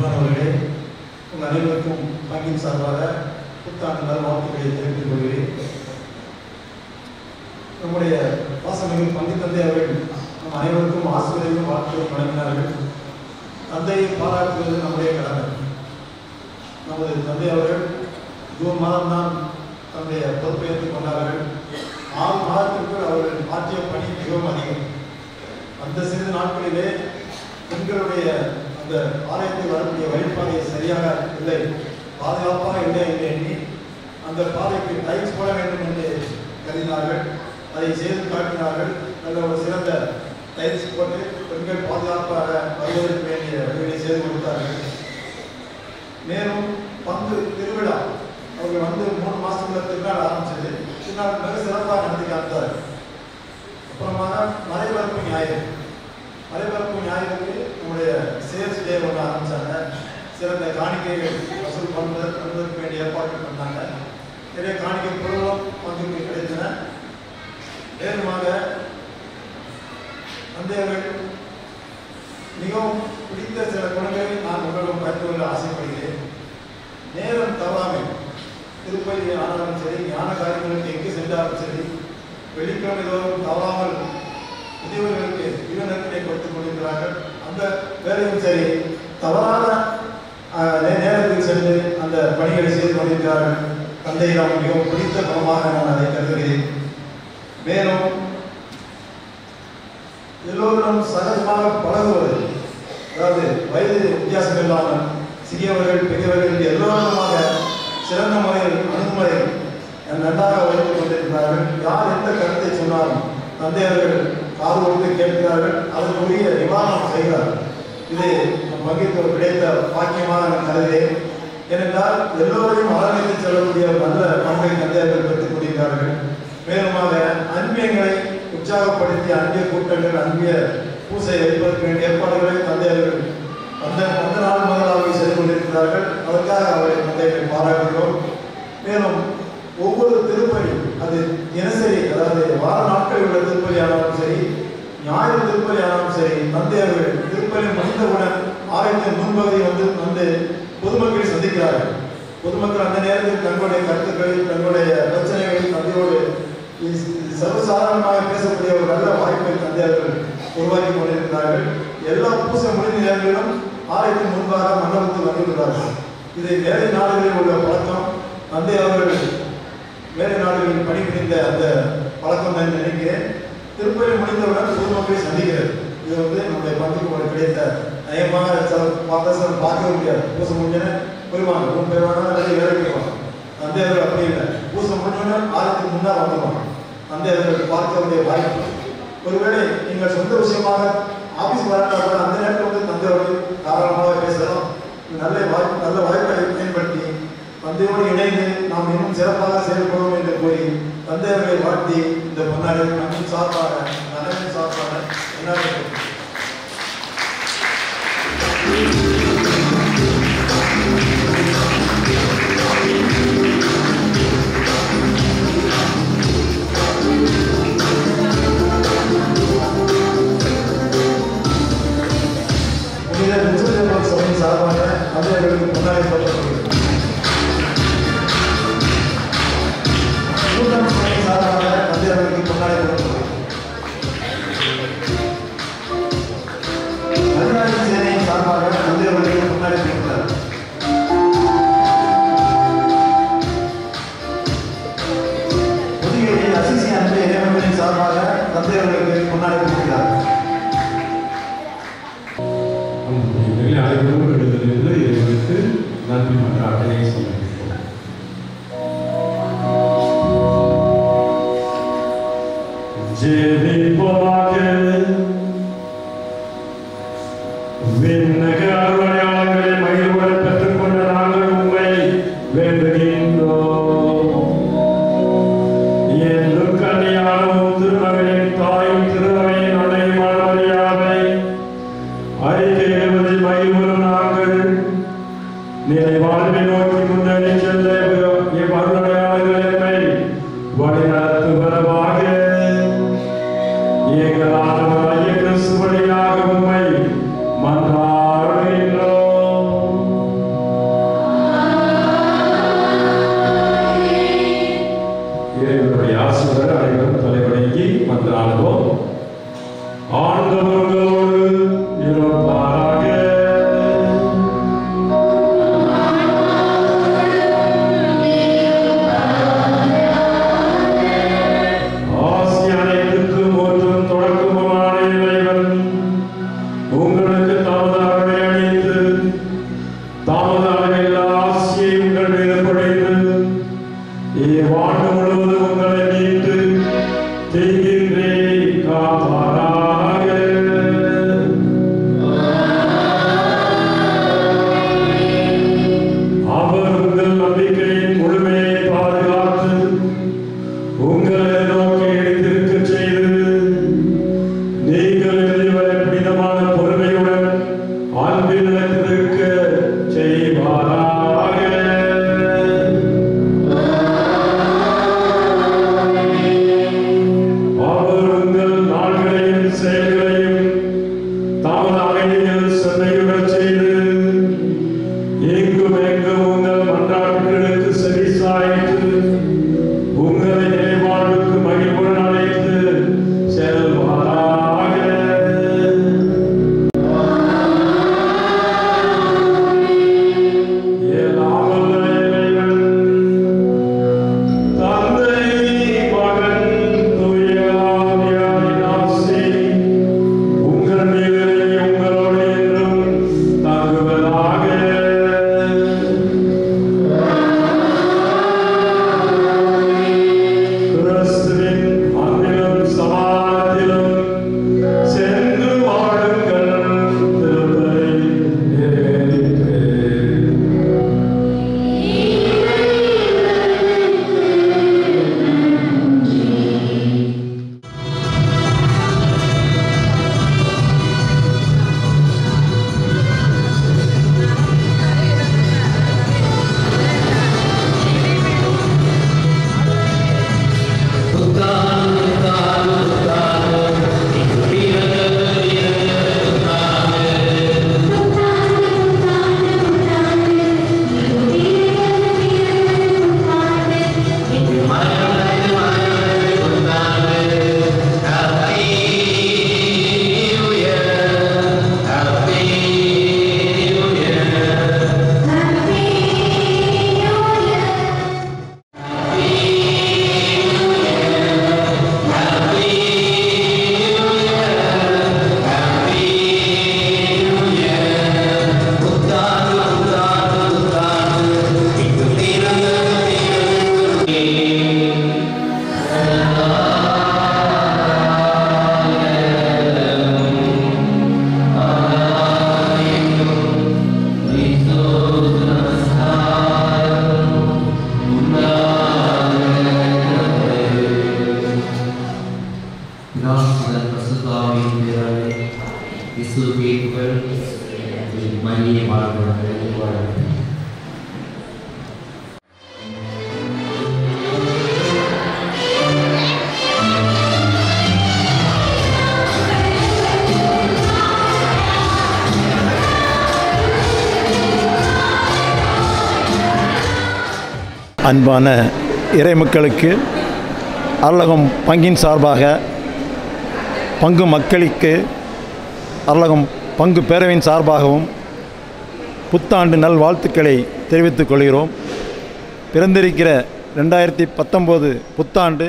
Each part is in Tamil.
அன்பானவர்களே உங்கள் அனைவருக்கும் வங்கியின் சார்பாக புத்தாண்டு நல் வாழ்த்துக்களை தெரிவித்துக் கொள்கிறேன் நம்முடைய வாசமிகு பங்கு தந்தை அவர்கள் நம் அனைவருக்கும் ஆசிரியர்களும் வாழ்த்துக்களை வழங்கினார்கள் தந்தையை பாராட்டுவது நம்முடைய கடமை நமது தந்தை அவர்கள் ஜூன் மாதம் தான் தன்னுடைய பொறுப்பேற்றுக் கொண்டார்கள் ஆறு மாதத்திற்குள் அவர்கள் மாற்றிய பணி மிகவும் அதிகம் அந்த சிறு நாட்களிலே பெண்களுடைய அந்த ஆலயத்தில் வரக்கூடிய வழிபாதை சரியாக இல்லை பாதுகாப்பாக இல்லை என்று எண்ணி அந்த பாதைக்கு டைல்ஸ் போட வேண்டும் என்று கருதினார்கள் அதை செய்து காட்டினார்கள் நல்ல ஒரு சிறந்த டைல்ஸ் போட்டு பெண்கள் பாதுகாப்பாக வருவதற்கு வேண்டிய வழிகளை செய்து கொடுத்தார்கள் மேலும் பங்கு திருவிழா அவர்கள் வந்து மூணு மாசத்துல திருநாள் ஆரம்பிச்சது திருநாள் மிக சிறப்பாக நடத்தி காத்தார் அப்புறமாக மலைபரப்பு ஞாயிறு மலைபரப்பு ஞாயிறுக்கு நம்முடைய சேல்ஸ் டே ஒன்று ஆரம்பிச்சாங்க சிறந்த காணிக்கைகள் வசூல் பண்ணுறது பண்ணுவதற்கு வேண்டிய ஏற்பாடுகள் பண்ணாங்க நிறைய காணிக்கை பொருளும் பங்குக்கு கிடைத்தன வேறுமாக தந்தையர்கள் மிகவும் பிடித்த சில குணங்களை நான் உங்களிடம் பகிர்ந்து கொள்ள ஆசைப்படுகிறேன் நேரம் தவறாமை திருப்பதி ஆனாலும் சரி ஞான காரியங்களுக்கு எங்கு சென்றாலும் சரி வெள்ளிக்கிழமை தோறும் தவறாமல் முதியவர்களுக்கு இவனத்தினை கொடுத்துக் கொண்டிருக்கிறார்கள் அந்த வேலையும் சரி தவறான ஆஹ், நே- நேரத்தில் சென்று அந்த பணிகளை செய்து கொண்டிருக்கிறார்கள் தந்தையிடம் மிகவும் பிடித்த குணமாக நான் அதை கருதுகிறேன் மேலும் எல்லோருடன் சகஜமாக பழகுவது அதாவது வயது வித்தியாசம் இல்லாமல் சிறியவர்கள் பெரியவர்கள் என்று எல்லோருமாக சிறந்த முறையில் அணுகுமுறையில் நன்றாக வைத்துக் கொண்டிருக்கிறார்கள் யார் எந்த கருத்தை சொன்னாலும் தந்தையர்கள் காது கொடுத்து கேட்கிறார்கள் அதற்குரிய நிவாரணம் செய்கிறார்கள் இது நம் வங்கிக்கு ஒரு கிடைத்த பாக்கியமாக நான் கருதுகிறேன் ஏனென்றால் எல்லோரையும் அரவணைத்து செல்லக்கூடிய நல்ல பண்பை தந்தையர்கள் பெற்றுக் கொண்டிருக்கிறார்கள் மேலுமாக அன்பியங்களை உற்சாகப்படுத்தி அன்பிய கூட்டங்கள் அன்பிய பூசை வைப்பதற்கு வேண்டிய ஏற்பாடுகளை தந்தையர்கள் அந்த அந்த நாள் முதலாக செய்து கொண்டிருக்கிறார்கள் அதற்காக அவரை தந்தையர்களை பாராட்டுகிறோம் மேலும் ஒவ்வொரு திருப்பலி அது தினசரி அதாவது வார நாட்களில் உள்ள திருப்பலி ஆனாலும் சரி ஞாயிறு திருப்பலி ஆனாலும் சரி தந்தையர்கள் திருப்பலி முடிந்தவுடன் ஆலயத்தின் முன்பகுதி வந்து வந்து பொதுமக்களை சந்திக்கிறார்கள் பொதுமக்கள் அந்த நேரத்தில் தங்களுடைய கருத்துக்களை தங்களுடைய பிரச்சனைகளை தந்தையோடு இஸ்- சர்வசாதாரணமாக பேசக்கூடிய ஒரு நல்ல வாய்ப்பை தந்தையர்கள் உருவாக்கி கொண்டிருக்கிறார்கள் எல்லா பூசை முடிந்த நேரங்களிலும் ஆலயத்தின் முன்பாக மண்டபத்தில் வந்துள்ளார்கள் இது வேலை நாடுகளில் உள்ள பழக்கம் தந்தை அவர்கள் வேலை நாடுகளில் பணிபுரிந்த அந்த பழக்கம் நான் நினைக்கிறேன் திருப்பதி முடிந்தவுடன் பொதுமக்களை சந்திக்கிறது இது வந்து நம்முடைய பங்குக்கு ஒரு கிடைத்த நயமாக சில பார்க்க சில பார்க்க முடியாது பூசை முடிஞ்சோன்னே போயிடுவாங்க ரூம் போயிடுவாங்க வெளியே வேலைக்கு போயிடுவாங்க தந்தையர்கள் அப்படி இல்லை பூசை முடிஞ்சோன்னே ஆலயத்துக்கு முன்னால் வந்துடுவாங்க தந்தையர்கள் பார்க்க வேண்டிய வாய்ப்பு ஒருவேளை நீங்கள் சொந்த விஷயமாக ஆபீஸ் வரட்டா கூட அந்த நேரத்தில் வந்து தந்தையோடு தாராளமாக பேசலாம் இது நல்ல வாய்ப்பு நல்ல வாய்ப்பை பயன்படுத்தி தந்தையோடு இணைந்து நாம் இன்னும் சிறப்பாக செயல்படுவோம் என்று கூறி தந்தையர்களை வாழ்த்தி இந்த பொன்னாடி மண்ணின் சார்பாக நலனின் சார்பாக என்னாலும் புனித முத்துதேவன் சபையின் சார்பாக தந்தையர்களுக்கு பொன்னாடி சொல்லப்படுகிறது கூட்டம் சபையின் சார்பாக தந்தையர்களுக்கு பொன்னாடி சொல்லப்படுகிறது மதுராஜி சேனையின் சார்பாக தந்தையர்களுக்கு பொன்னாடி கொடுக்கிறார் புதுகேரி அசிசி அன்பு இறைவனின் சார்பாக தந்தையர்களுக்கு பொன்னாடி கொடுக்கிறார் எங்களை அனைவரும் எழுதிலிருந்து இறைவனுக்கு நன்றி மன்றாட்டனை சமர்ப்பிப்போம் ஜெபிப்போமாக விண்ணக அருளையாளர்களை மகிழ்வுடன் பெற்றுக்கொண்ட நாங்கள் உண்மை வேண்டுகின்றோம் என்றும் கன்னியாகவும் திருமகனின் தாயும் திருவையின் அடைமானவரியாவை அறிக்கையிடுவதில் மகிழ்வுறும் நாங்கள் நிலை வாழ்வை நோக்கி முன்னேறி சென்ற இவ்வருளையாளர்கள் எம்மை வழி நடத்துவதாக எங்கள் ஆண்டவராகிய கிறிஸ்து வழியாக உம்மை மன்றாடுகின்றோம் மாறுபடுவதை உருவாகிறது அன்பான இறைமக்களுக்கு அருளகம் பங்கின் சார்பாக பங்கு மக்களுக்கு அருளகம் பங்கு பேரவையின் சார்பாகவும் புத்தாண்டு நல் வாழ்த்துக்களை தெரிவித்துக் கொள்கிறோம் பிறந்திருக்கிற ரெண்டாயிரத்தி பத்தொம்போது புத்தாண்டு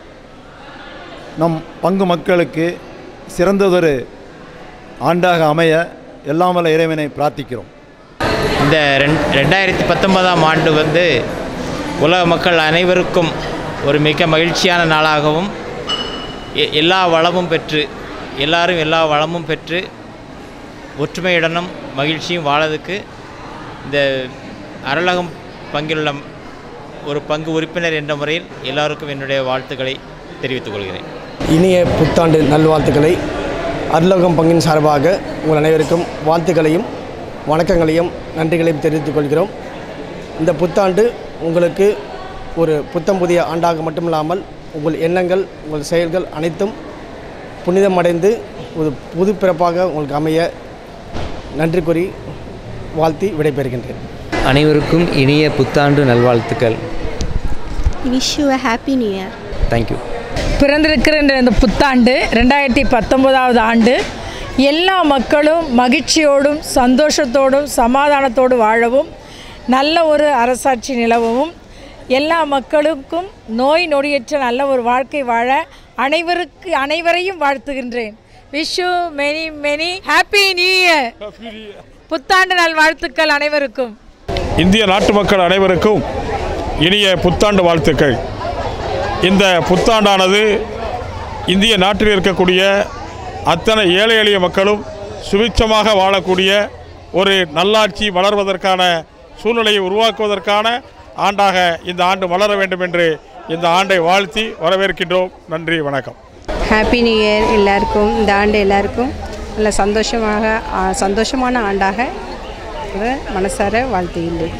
நம் பங்கு மக்களுக்கு சிறந்ததொரு ஆண்டாக அமைய எல்லாமல்ல இறைவனை பிரார்த்திக்கிறோம் இந்த ரெண் ரெண்டாயிரத்தி பத்தொன்பதாம் ஆண்டு வந்து உலக மக்கள் அனைவருக்கும் ஒரு மிக மகிழ்ச்சியான நாளாகவும் எ- எல்லா வளமும் பெற்று எல்லாரும் எல்லா வளமும் பெற்று ஒற்றுமையுடனும் மகிழ்ச்சியும் வாழறதுக்கு இந்த அருளகம் பங்கிலுள்ள ஒரு பங்கு உறுப்பினர் என்ற முறையில் எல்லாருக்கும் என்னுடைய வாழ்த்துக்களை தெரிவித்துக் கொள்கிறேன் இனிய புத்தாண்டு நல்வாழ்த்துக்களை அருளகம் பங்கின் சார்பாக உங்கள் அனைவருக்கும் வாழ்த்துக்களையும் வணக்கங்களையும் நன்றிகளையும் தெரிவித்துக் கொள்கிறோம் இந்த புத்தாண்டு உங்களுக்கு ஒரு புத்தம் புதிய ஆண்டாக மட்டுமில்லாமல் உங்கள் எண்ணங்கள் உங்கள் செயல்கள் அனைத்தும் புனிதமடைந்து ஒரு புது பிறப்பாக உங்களுக்கு அமைய நன்றி கூறி வாழ்த்தி விடைபெறுகின்றேன் அனைவருக்கும் இனிய புத்தாண்டு நல்வாழ்த்துக்கள் Wish you a happy new year. Thank you பிறந்திருக்கிற இந்த புத்தாண்டு ரெண்டாயிரத்தி பத்தொன்பதாவது ஆண்டு எல்லா மக்களும் மகிழ்ச்சியோடும் சந்தோஷத்தோடும் சமாதானத்தோடு வாழவும் நல்ல ஒரு அரசாட்சி நிலவவும் எல்லா மக்களுக்கும் நோய் நொடியற்ற நல்ல ஒரு வாழ்க்கை வாழ அனைவருக்கு அனைவரையும் வாழ்த்துகின்றேன் Vishu many many happy new year புத்தாண்டு நல் வாழ்த்துக்கள் அனைவருக்கும் இந்திய நாட்டு மக்கள் அனைவருக்கும் இனிய புத்தாண்டு வாழ்த்துக்கள் இந்த புத்தாண்டானது இந்திய நாட்டில் இருக்கக்கூடிய அத்தனை ஏழை எளிய மக்களும் சுபிட்சமாக வாழக்கூடிய ஒரு நல்லாட்சி வளர்வதற்கான சூழ்நிலையை உருவாக்குவதற்கான ஆண்டாக இந்த ஆண்டு வளர வேண்டும் என்று இந்த ஆண்டை வாழ்த்தி வரவேற்கின்றோம் நன்றி வணக்கம் ஹாப்பி நியூ இயர் எல்லாருக்கும் இந்த ஆண்டு எல்லாருக்கும் நல்ல சந்தோஷமாக ஆ, சந்தோஷமான ஆண்டாக இதை மனசார வாழ்த்துகின்றேன்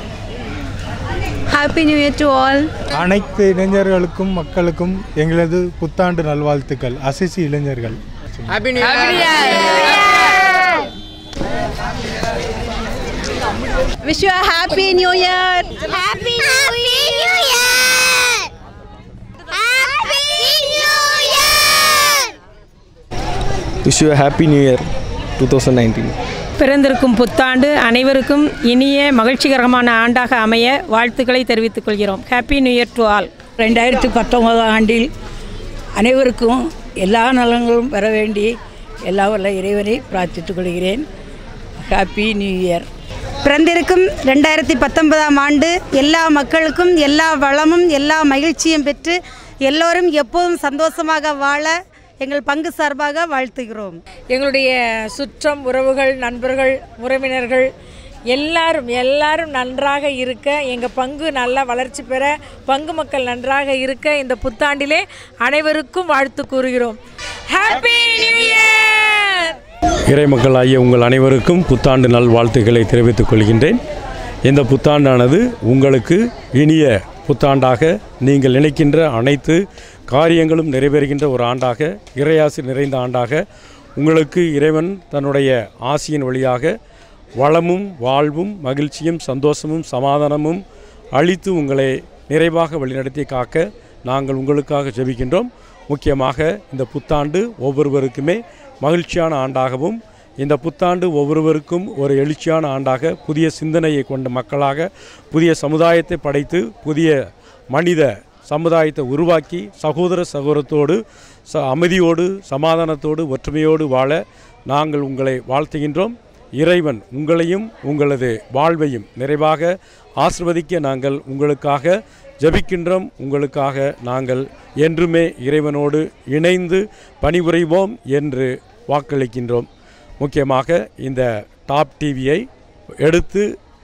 Happy New Year to all. அனைத்து இளைஞர்களுக்கும் மக்களுக்கும் எங்களது புத்தாண்டு நல்வாழ்த்துக்கள் அசிசி இளைஞர்கள் Wish you a happy new year. Happy New Year. Happy New Year. Wish you happy new year two thousand nineteen பிறந்திருக்கும் புத்தாண்டு அனைவருக்கும் இனிய மகிழ்ச்சிகரமான ஆண்டாக அமைய வாழ்த்துக்களை தெரிவித்துக் கொள்கிறோம் happy new year to all ரெண்டாயிரத்தி பத்தொன்பதாம் ஆண்டில் அனைவருக்கும் எல்லா நலங்களும் பெற வேண்டி எல்லா வல்ல இறைவனை பிரார்த்தித்துக் கொள்கிறேன் ஹாப்பி நியூ இயர் பிறந்திருக்கும் ரெண்டாயிரத்தி பத்தொன்பதாம் ஆண்டு எல்லா மக்களுக்கும் எல்லா வளமும் எல்லா மகிழ்ச்சியும் பெற்று எல்லோரும் எப்போதும் சந்தோஷமாக வாழ எங்கள் பங்கு சார்பாக வாழ்த்துகிறோம் எங்களுடைய சுற்றம் உறவுகள் நண்பர்கள் உறவினர்கள் எல்லாரும் எல்லாரும் நன்றாக இருக்க எங்கள் பங்கு நல்லா வளர்ச்சி பெற பங்கு மக்கள் நன்றாக இருக்க இந்த புத்தாண்டிலே அனைவருக்கும் வாழ்த்து கூறுகிறோம் ஹாப்பி நியூ இயர் இறைமக்கள் ஆகிய உங்கள் அனைவருக்கும் புத்தாண்டு நல்வாழ்த்துக்களை தெரிவித்துக் கொள்கின்றேன் இந்த புத்தாண்டானது உங்களுக்கு இனிய புத்தாண்டாக நீங்கள் நினைக்கின்ற அனைத்து காரியங்களும் நிறைவேறுகின்ற ஒரு ஆண்டாக இறையாசி நிறைந்த ஆண்டாக உங்களுக்கு இறைவன் தன்னுடைய ஆசியின் வழியாக வளமும் வாழ்வும் மகிழ்ச்சியும் சந்தோஷமும் சமாதானமும் அளித்து உங்களை நிறைவாக வழிநடத்தி காக்க நாங்கள் உங்களுக்காக ஜெபிக்கின்றோம் முக்கியமாக இந்த புத்தாண்டு ஒவ்வொருவருக்குமே மகிழ்ச்சியான ஆண்டாகவும் இந்த புத்தாண்டு ஒவ்வொருவருக்கும் ஒரு எழுச்சியான ஆண்டாக புதிய சிந்தனையை கொண்ட மக்களாக புதிய சமுதாயத்தை படைத்து புதிய மனித சமுதாயத்தை உருவாக்கி சகோதர சகோதரத்தோடு ச அமைதியோடு சமாதானத்தோடு ஒற்றுமையோடு வாழ நாங்கள் உங்களை வாழ்த்துகின்றோம் இறைவன் உங்களையும் உங்களது வாழ்வையும் நிறைவாக ஆசிர்வதிக்க நாங்கள் உங்களுக்காக ஜெபிக்கின்றோம் உங்களுக்காக நாங்கள் என்றுமே இறைவனோடு இணைந்து பணிபுரிவோம் என்று வாக்களிக்கின்றோம் முக்கியமாக இந்த டாப் டிவியை எடுத்து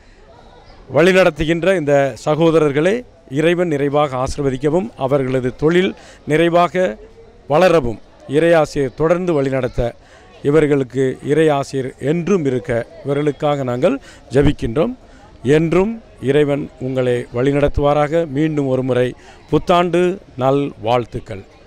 வழிநடத்துகின்ற இந்த சகோதரர்களை இறைவன் நிறைவாக ஆசிர்வதிக்கவும் அவர்களது தொழில் நிறைவாக வளரவும் இறையாசியை தொடர்ந்து வழிநடத்த இவர்களுக்கு இறையாசிர் என்றும் இருக்க இவர்களுக்காக நாங்கள் ஜபிக்கின்றோம் என்றும் இறைவன் உங்களை வழிநடத்துவாராக மீண்டும் ஒருமுறை புத்தாண்டு நல் வாழ்த்துக்கள்